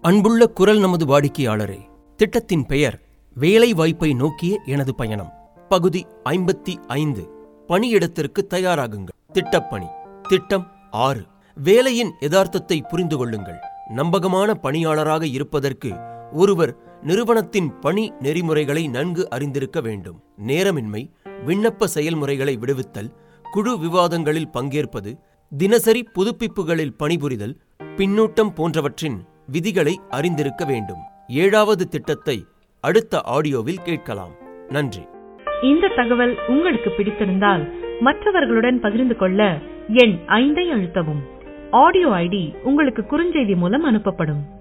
அன்புள்ள குரல் நமது வாடிக்கையாளரே திட்டத்தின் பெயர் வேலை வாய்ப்பை நோக்கிய எனது பயணம் பகுதி ஐம்பத்தி ஐந்து பணியிடத்திற்கு தயாராகுங்கள் திட்டப்பணி திட்டம் ஆறு வேலையின் யதார்த்தத்தை புரிந்து கொள்ளுங்கள் நம்பகமான பணியாளராக இருப்பதற்கு ஒருவர் நிறுவனத்தின் பணி நெறிமுறைகளை நன்கு அறிந்திருக்க வேண்டும் நேரமின்மை விண்ணப்ப செயல்முறைகளை விடுவித்தல் குழு விவாதங்களில் பங்கேற்பது தினசரி புதுப்பிப்புகளில் பணிபுரிதல் பின்னூட்டம் போன்றவற்றின் விதிகளை அறிந்திருக்க வேண்டும் ஏழாவது திட்டத்தை அடுத்த ஆடியோவில் கேட்கலாம் நன்றி இந்த தகவல் உங்களுக்கு பிடித்திருந்தால் மற்றவர்களுடன் பகிர்ந்து கொள்ள எண் ஐந்தை அழுத்தவும் ஆடியோ ஐடி உங்களுக்கு குறுஞ்செய்தி மூலம் அனுப்பப்படும்